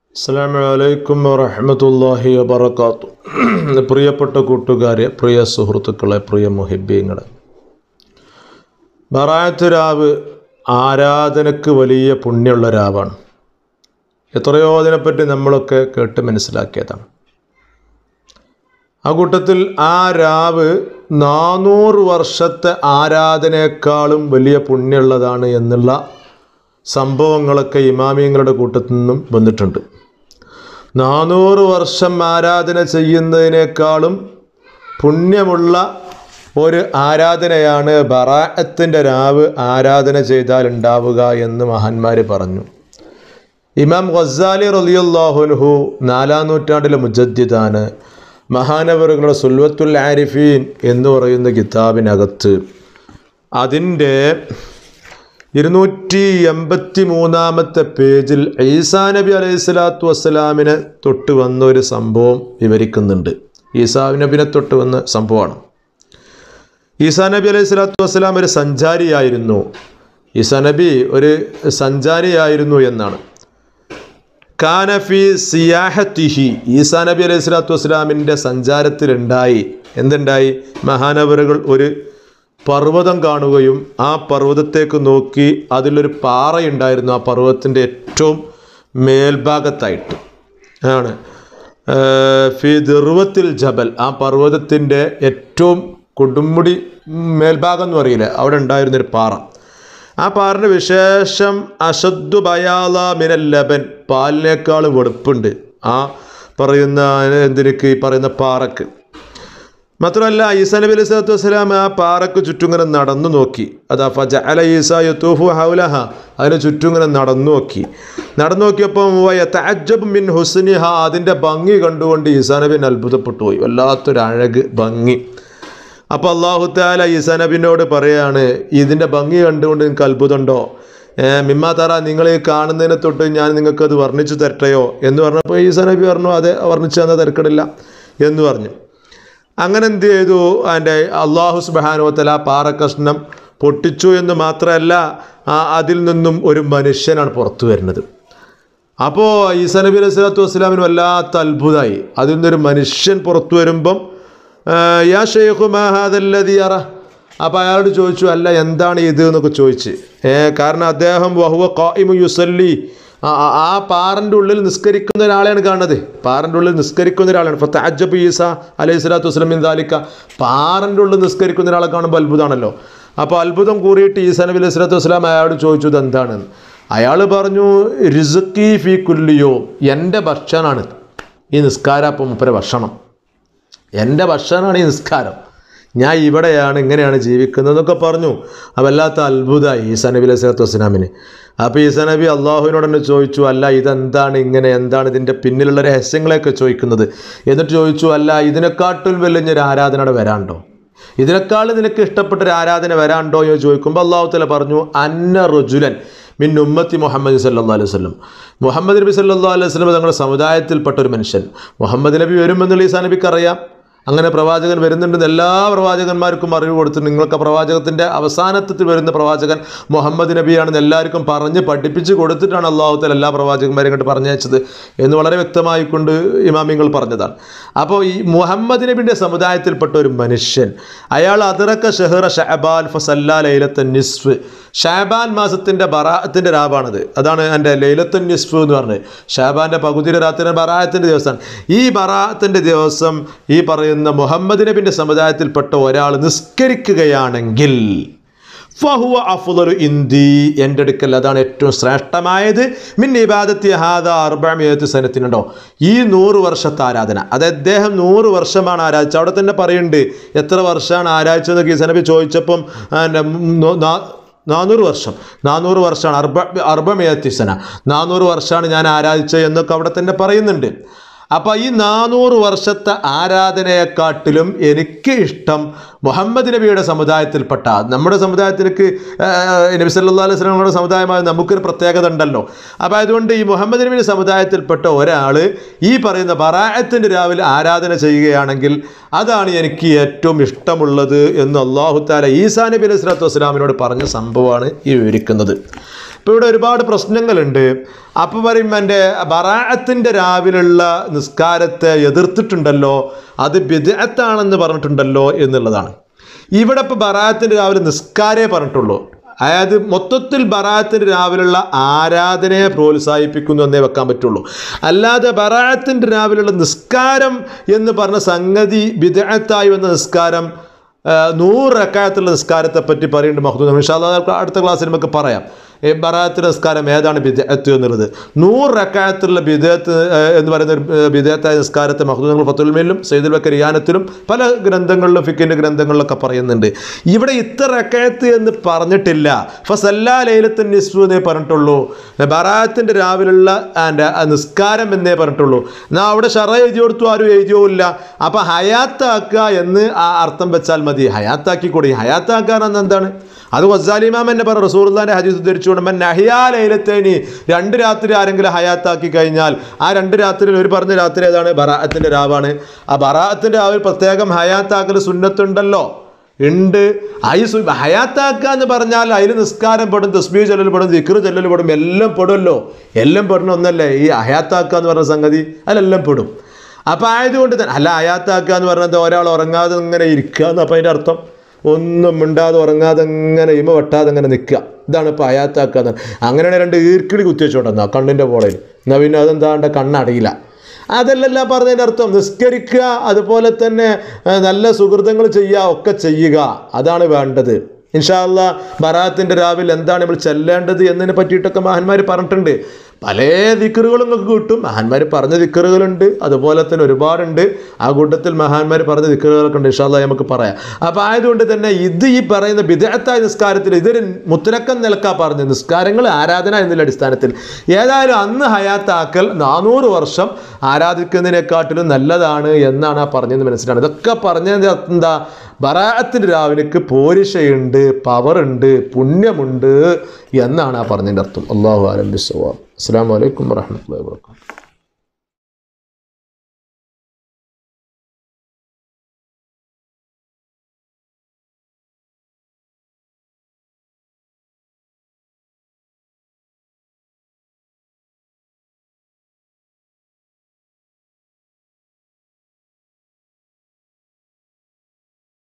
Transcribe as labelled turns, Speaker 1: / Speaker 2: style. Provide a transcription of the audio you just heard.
Speaker 1: അസ്സാം വലൈക്കും വറഹമത്തല്ലാഹി വബർക്കാത്തു പ്രിയപ്പെട്ട കൂട്ടുകാരെ പ്രിയ സുഹൃത്തുക്കളെ പ്രിയ മുഹിബീങ്ങളെ ബറായത്ത് രാവ് ആരാധനക്ക് വലിയ പുണ്യമുള്ള രാവാണ് എത്രയോ അതിനെപ്പറ്റി നമ്മളൊക്കെ കേട്ട് മനസ്സിലാക്കിയതാണ് ആ കൂട്ടത്തിൽ ആ രാവ് നാനൂറ് വർഷത്തെ ആരാധനയെക്കാളും വലിയ പുണ്യമുള്ളതാണ് എന്നുള്ള സംഭവങ്ങളൊക്കെ ഇമാമിയങ്ങളുടെ കൂട്ടത്തിൽ നിന്നും വന്നിട്ടുണ്ട് നാനൂറ് വർഷം ആരാധന ചെയ്യുന്നതിനേക്കാളും പുണ്യമുള്ള ഒരു ആരാധനയാണ് ബറാഅത്തിൻ്റെ രാവ് ആരാധന ചെയ്താൽ ഉണ്ടാവുക എന്ന് മഹാന്മാർ പറഞ്ഞു ഇമാം ഖസാലി റലിയുല്ലാഹുൻഹു നാലാം നൂറ്റാണ്ടിലെ മുജദ്ദിദാണ് മഹാനവറുകളുടെ സുൽവത്തുൽ ആരിഫീൻ എന്ന് പറയുന്ന കിതാബിനകത്ത് അതിൻ്റെ ഇരുന്നൂറ്റി എൺപത്തി മൂന്നാമത്തെ പേജിൽ ഈസാ നബി അലൈഹി സ്വലാത്തു വസ്സലാമിനെ തൊട്ട് വന്ന ഒരു സംഭവം വിവരിക്കുന്നുണ്ട് ഈസാ നബിനെ തൊട്ട് വന്ന സംഭവമാണ് ഈസാ നബി അലൈഹി സ്വലാത്തു വസ്സലാം ഒരു സഞ്ചാരിയായിരുന്നു ഈസാ നബി ഒരു സഞ്ചാരിയായിരുന്നു എന്നാണ് കാനഫി സിയാഹത്തിഹി ഈസാ നബി അലൈഹി സ്വലാത്തു വസ്സലാമിൻ്റെ സഞ്ചാരത്തിലുണ്ടായി എന്തുണ്ടായി മഹാനവറുകൾ ഒരു പർവ്വതം കാണുകയും ആ പർവ്വതത്തേക്ക് നോക്കി അതിലൊരു പാറയുണ്ടായിരുന്നു ആ പർവ്വതത്തിൻ്റെ ഏറ്റവും മേൽഭാഗത്തായിട്ട് ആണ് ഫി ദിർവത്തിൽ ജബൽ ആ പർവ്വതത്തിൻ്റെ ഏറ്റവും കൊടുമുടി മേൽഭാഗം എന്ന് പറയില്ല അവിടെ ഉണ്ടായിരുന്നൊരു പാറ ആ പാറിൻ്റെ വിശേഷം അശദ്ദു ബയാല മിനൽ ലബൻ പാലിനേക്കാൾ വെളുപ്പുണ്ട് ആ പറയുന്ന എന്തിനക്ക് ഈ പറയുന്ന പാറക്ക് മാത്രമല്ല ഈസാ നബി അലൈഹി സ്വലാത്തു വസ്സലാം ആ പാറക്ക് ചുറ്റും ഇങ്ങനെ നടന്നു നോക്കി അതാ ഫജ അല ഈസ യത്തൂഫു ഹൗലഹ അതിന് ചുറ്റും ഇങ്ങനെ നടന്നു നോക്കി നടന്നു നോക്കിയപ്പം തഅജ്ജബ് മിൻ ഹുസ്നിഹ അതിൻ്റെ ഭംഗി കണ്ടുകൊണ്ട് ഈസാ നബിൻ അത്ഭുതപ്പെട്ടു പോയി വല്ലാത്തൊരു അഴക് ഭംഗി അപ്പോൾ അള്ളാഹു താല ഈസാ നബിനോട് പറയാണ് ഇതിൻ്റെ ഭംഗി കണ്ടുകൊണ്ട് നിങ്ങൾക്ക് അത്ഭുതമുണ്ടോ മിമ്മ തറ നിങ്ങൾ ഈ കാണുന്നതിനെ തൊട്ട് ഞാൻ നിങ്ങൾക്ക് അത് വർണ്ണിച്ചു തരട്ടെയോ എന്ന് പറഞ്ഞപ്പോൾ ഈസാ നബി പറഞ്ഞു അതെ വർണ്ണിച്ചു തന്നാൽ തിരക്കടില്ല എന്ന് പറഞ്ഞു അങ്ങനെ എന്ത് ചെയ്തു അതിൻ്റെ അള്ളാഹു സുബാനുവത്തല പാറക്കഷ്ണം പൊട്ടിച്ചു എന്ന് മാത്രമല്ല അതിൽ നിന്നും ഒരു മനുഷ്യനാണ് പുറത്തു വരുന്നത് അപ്പോൾ ഈസാ നബി അലൈഹി സ്വലാത്തു വസ്സലാമിന് വല്ലാത്ത അത്ഭുതമായി അതിൽ നിന്നൊരു മനുഷ്യൻ പുറത്തു വരുമ്പം യാ ഷെയ്ഖു മഹാദല്ലതി അറ അപ്പോൾ അയാളോട് ചോദിച്ചു അല്ല എന്താണ് ഇത് എന്നൊക്കെ ചോദിച്ച് കാരണം അദ്ദേഹം വഹുവ ഖായിമു യുസല്ലി ആ പാറൻ്റെ ഉള്ളിൽ നിസ്കരിക്കുന്ന ഒരാളെയാണ് കാണുന്നത് പാറൻ്റെ ഉള്ളിൽ നിസ്കരിക്കുന്ന ഒരാളാണ് ഇപ്പോൾ താജബ് ഈസ അലൈഹി സ്വലാത്തു വസ്ലമിൻ ദാലിക്ക പാറൻ്റെ ഉള്ളിൽ നിസ്കരിക്കുന്ന ഒരാളെ കാണുമ്പോൾ അത്ഭുതമാണല്ലോ അപ്പോൾ അത്ഭുതം കൂറിയിട്ട് ഈസാ നബി അലൈഹി സ്വലാത്തു വസ്സലാം അയാളോട് ചോദിച്ചു ഇത് എന്താണെന്ന് അയാൾ പറഞ്ഞു റിസുക്കി ഫി കുല്ലിയോ എൻ്റെ ഭക്ഷണമാണ് ഈ നിസ്കാരം അപ്പം മുപ്പര ഭക്ഷണം എൻ്റെ ഭക്ഷണമാണ് ഈ നിസ്കാരം ഞാൻ ഇവിടെയാണ് ഇങ്ങനെയാണ് ജീവിക്കുന്നത് എന്നൊക്കെ പറഞ്ഞു വല്ലാത്ത അത്ഭുതമായി ഈസാ നബി അലൈഹി സ്വലാത്തു വസ്സലാമിന് അപ്പോൾ ഈസാ നബി അള്ളാഹുവിനോട് തന്നെ ചോദിച്ചു അല്ല ഇതെന്താണ് ഇങ്ങനെ എന്താണ് ഇതിൻ്റെ പിന്നിലുള്ള രഹസ്യങ്ങളെയൊക്കെ ചോദിക്കുന്നത് എന്നിട്ട് ചോദിച്ചു അല്ല ഇതിനെക്കാട്ടും വലിയൊരു ആരാധനയുടെ വരാണ്ടോ ഇതിനേക്കാൾ നിനക്ക് ഇഷ്ടപ്പെട്ട ഒരു ആരാധന വരാണ്ടോ എന്ന് ചോദിക്കുമ്പോൾ അള്ളാഹു തല പറഞ്ഞു അന്ന റുജുലൻ മിൻ ഉമ്മത്തി മുഹമ്മദ് സല്ലാ അലൈഹി വസ്ലം മുഹമ്മദ് നബി സല്ലാ അലൈഹി വസ്ലം തങ്ങളുടെ സമുദായത്തിൽപ്പെട്ട ഒരു മനുഷ്യൻ മുഹമ്മദ് നബി വരുമെന്നുള്ള ഈസാ നബിക്ക് അറിയാം അങ്ങനെ പ്രവാചകൻ വരുന്നുണ്ടെന്ന് എല്ലാ പ്രവാചകന്മാർക്കും അറിവ് കൊടുത്തു നിങ്ങൾക്ക് പ്രവാചകത്തിൻ്റെ അവസാനത്തിൽ വരുന്ന പ്രവാചകൻ മുഹമ്മദ് നബിയാണെന്ന് എല്ലാവർക്കും പറഞ്ഞ് പഠിപ്പിച്ച് കൊടുത്തിട്ടാണ് അള്ളാഹുത്തൽ എല്ലാ പ്രവാചകന്മാരെയും കണ്ട് പറഞ്ഞയച്ചത് എന്ന് വളരെ വ്യക്തമായിക്കൊണ്ട് ഇമാമിങ്ങൾ പറഞ്ഞതാണ് അപ്പോൾ ഈ മുഹമ്മദ് നബിൻ്റെ സമുദായത്തിൽപ്പെട്ട ഒരു മനുഷ്യൻ അയാൾ അതിറക്ക ഷെഹറ ഷഹബാൻ ഫസല്ലാ ലൈലത്തൻ നിസ്ഫ് ഷാബാൻ മാസത്തിൻ്റെ ബറാഅത്തിൻ്റെ രാവാണത് അതാണ് എൻ്റെ ലൈലത്തൻ നിസ്ഫ് എന്ന് പറഞ്ഞത് ഷാബാൻ്റെ പകുതിയുടെ രാത്രി ബറാഅത്തിൻ്റെ ദിവസമാണ് ഈ ബറാഅത്തിൻ്റെ ദിവസം ഈ പറയുന്ന മുഹമ്മദ് നബിൻ്റെ സമുദായത്തിൽപ്പെട്ട ഒരാൾ നിസ്കരിക്കുകയാണെങ്കിൽ ഫഹുവ അഫുദലു ഇന്ദി എൻ്റെ അടുക്കൽ അതാണ് ഏറ്റവും ശ്രേഷ്ഠമായത് മിൻ ഇബാദത്തി ഹാദ അർബാമിയത്ത് സനത്തിനുണ്ടോ ഈ നൂറ് വർഷത്തെ ആരാധന അത് അദ്ദേഹം നൂറ് വർഷമാണ് ആരാധിച്ചത് അവിടെ തന്നെ പറയുന്നുണ്ട് എത്ര വർഷമാണ് ആരാധിച്ചതെന്നൊക്കെ ഈ സനബി ചോദിച്ചപ്പം നാനൂറ് വർഷം നാനൂറ് വർഷമാണ് അർബ അർബമയത്തിസന നാനൂറ് വർഷമാണ് ഞാൻ ആരാധിച്ചത് എന്നൊക്കെ അവിടെ തന്നെ പറയുന്നുണ്ട് അപ്പോൾ ഈ നാനൂറ് വർഷത്തെ ആരാധനയെക്കാട്ടിലും എനിക്ക് ഇഷ്ടം മുഹമ്മദ് നബിയുടെ സമുദായത്തിൽപ്പെട്ട നമ്മുടെ സമുദായത്തിലേക്ക് നബി സല്ലാ അലൈഹി സ്വലങ്ങളുടെ സമുദായമായ നമുക്കൊരു പ്രത്യേകത ഉണ്ടല്ലോ അപ്പോൾ അതുകൊണ്ട് ഈ മുഹമ്മദ് നബിയുടെ സമുദായത്തിൽപ്പെട്ട ഒരാൾ ഈ പറയുന്ന ബറായത്തിൻ്റെ രാവിലെ ആരാധന ചെയ്യുകയാണെങ്കിൽ അതാണ് എനിക്ക് ഏറ്റവും ഇഷ്ടമുള്ളത് എന്ന് അള്ളാഹു താല ഈസാ നബി അലൈഹി സ്വലാത്തു വസ്സലാമിനോട് പറഞ്ഞ സംഭവമാണ് ഈ വിവരിക്കുന്നത് ഇപ്പോൾ ഇവിടെ ഒരുപാട് പ്രശ്നങ്ങളുണ്ട് അപ്പോൾ പറയും എൻ്റെ ബറാഅത്തിൻ്റെ രാവിലുള്ള നിസ്കാരത്തെ എതിർത്തിട്ടുണ്ടല്ലോ അത് ബിദഅത്താണെന്ന് പറഞ്ഞിട്ടുണ്ടല്ലോ എന്നുള്ളതാണ് ഇവിടെ ഇപ്പോൾ ബറാഅത്തിൻ്റെ രാവിലെ നിസ്കാരേ പറഞ്ഞിട്ടുള്ളൂ അതായത് മൊത്തത്തിൽ ബറാഅത്തിൻ്റെ രാവിലുള്ള ആരാധനയെ പ്രോത്സാഹിപ്പിക്കുന്നു എന്നേ വെക്കാൻ പറ്റുള്ളൂ അല്ലാതെ ബറാഅത്തിൻ്റെ രാവിലുള്ള നിസ്കാരം എന്ന് പറഞ്ഞ സംഗതി ബിദഅത്തായി വന്ന നിസ്കാരം ആ, നൂറ് റക്കായത്തുള്ള നിസ്കാരത്തെ പറ്റി പറയുന്നുണ്ട് മഹദൂദ് ഇൻഷാല്ലാ നമുക്ക് അടുത്ത ക്ലാസ്സിൽ നമുക്ക് പറയാം ഈ ബറാത്ത് നിസ്കാരം ഏതാണ് ബിദഅത്ത് എന്നുള്ളത് നൂറ് റക്കായത്തുള്ള ബിദഅത്ത് ആ, എന്ന് പറയുന്ന ഒരു ബിദഅത്തായ നിസ്കാരത്തെ മഹദൂദ് ഫത്തുൽമേലും സൈദുൽ ബക്കർ യാനത്തിലും പല ഗ്രന്ഥങ്ങളിലും ഫിക്കിൻ്റെ ഗ്രന്ഥങ്ങളിലൊക്കെ പറയുന്നുണ്ട് ഇവിടെ ഇത്ര റക്കായത്ത് എന്ന് പറഞ്ഞിട്ടില്ല ഫസല്ലാ ലൈലത്തിൻ നിസ്ഫു എന്നേ പറഞ്ഞിട്ടുള്ളൂ ബറാത്തിൻ്റെ രാവിലുള്ള ആൻ്റെ നിസ്കാരം എന്നേ പറഞ്ഞിട്ടുള്ളൂ എന്നാൽ അവിടെ ഷറ എഴുതി കൊടുത്തു ആരും എഴുതിയോ ഇല്ല അപ്പം ഹയാത്താക്കുക എന്ന് ആ അർത്ഥം വെച്ചാൽ മതി ഹയാത്താക്കി കൂടി ഹയാത്താക്കാൻ എന്ന് എന്താണ് അത് വസാലിമാം എന്നെ പറ റസൂർദാൻ്റെ ഹദീസ് ധരിച്ചുകൊണ്ട് മൻ നഹിയാ ലൈലത്തേനി രണ്ട് രാത്രി ആരെങ്കിലും ഹയാത്താക്കി കഴിഞ്ഞാൽ ആ രണ്ട് രാത്രിയിൽ ഒരു പറഞ്ഞ രാത്രി ഏതാണ് ബറാഅത്തിൻ്റെ രാവാണ് ആ ബറാഅത്തിൻ്റെ ആ ഒരു പ്രത്യേകം ഹയാത്താക്കൽ സുന്നത്തുണ്ടല്ലോ ഉണ്ട് ഈ സു ഹയാത്താക്കുക എന്ന് പറഞ്ഞാൽ അതിൽ നിസ്കാരം പെടും തസ്ബീ ചെല്ലൽ പെടും ദിക്ർ ചെല്ലൽ പെടും എല്ലാം പെടുമല്ലോ എല്ലാം പെടുന്ന ഒന്നല്ലേ ഈ ഹയാത്താക്കുക എന്ന് പറഞ്ഞ സംഗതി അതിലെല്ലാം പെടും അപ്പം ആയതുകൊണ്ട് തന്നെ അല്ല ഹയാത്താക്കുക എന്ന് പറഞ്ഞത് ഒരാൾ ഉറങ്ങാതെ ഇങ്ങനെ ഇരിക്കുക എന്ന് അപ്പം അതിൻ്റെ അർത്ഥം ഒന്നും മിണ്ടാതെ ഉറങ്ങാതെ ഇങ്ങനെ ഇമ വെട്ടാതെ ഇങ്ങനെ നിൽക്കുക ഇതാണ് ഇപ്പോൾ അയാത്താക്കുക എന്ന് അങ്ങനെയാണെങ്കിൽ രണ്ട് ഈർക്കിളി കുത്തി വെച്ചോണ്ടെന്നാ കണ്ണിൻ്റെ പോളയിൽ എന്നാൽ പിന്നെ അതെന്താണ്ട് കണ്ണടയില്ല അതല്ലല്ല പറഞ്ഞതിൻ്റെ അർത്ഥം നിസ്കരിക്കുക അതുപോലെ തന്നെ ആ, നല്ല സുഹൃതങ്ങൾ ചെയ്യുക ഒക്കെ ചെയ്യുക അതാണ് വേണ്ടത് ഇൻഷാല്ല ബറാത്തിൻ്റെ രാവിലെ എന്താണ് നമ്മൾ ചെല്ലേണ്ടത് എന്നതിനെ പറ്റിയിട്ടൊക്കെ മഹാന്മാർ പറഞ്ഞിട്ടുണ്ട് പല ദിക്കറുകളും നിങ്ങൾക്ക് കിട്ടും മഹാന്മാർ പറഞ്ഞ ദിക്കറുകളുണ്ട് അതുപോലെ തന്നെ ഒരുപാടുണ്ട് ആ കൂട്ടത്തിൽ മഹാന്മാർ പറഞ്ഞ ദിക്കറുകളൊക്കെ ഉണ്ട് ഇൻഷാല്ല നമുക്ക് പറയാം അപ്പോൾ ആയതുകൊണ്ട് തന്നെ ഇത് ഈ പറയുന്ന വിദഗ്ധായ നിസ്കാരത്തിൽ ഇതൊരു മുത്തലക്കം നിലക്കാ പറഞ്ഞത് നിസ്കാരങ്ങൾ ആരാധന എന്നുള്ള അടിസ്ഥാനത്തിൽ ഏതായാലും അന്ന് ഹയാത്താക്കൽ നാനൂറ് വർഷം ആരാധിക്കുന്നതിനെക്കാട്ടിലും നല്ലതാണ് എന്നാണ് ആ പറഞ്ഞത് മനസ്സിലാണ് ഇതൊക്കെ പറഞ്ഞത് എന്താ ബറാഅത്തിൻ്റെ രാവിലേക്ക് പോരിശയുണ്ട് പവറുണ്ട് പുണ്യമുണ്ട് എന്നാണ് ആ പറഞ്ഞതിൻ്റെ അർത്ഥം അള്ളാഹു അലം ബിസ്വാബ് അസ്സാം വലൈക്കും വാഹമത്തല്ലാ വാബർക്കാത്തു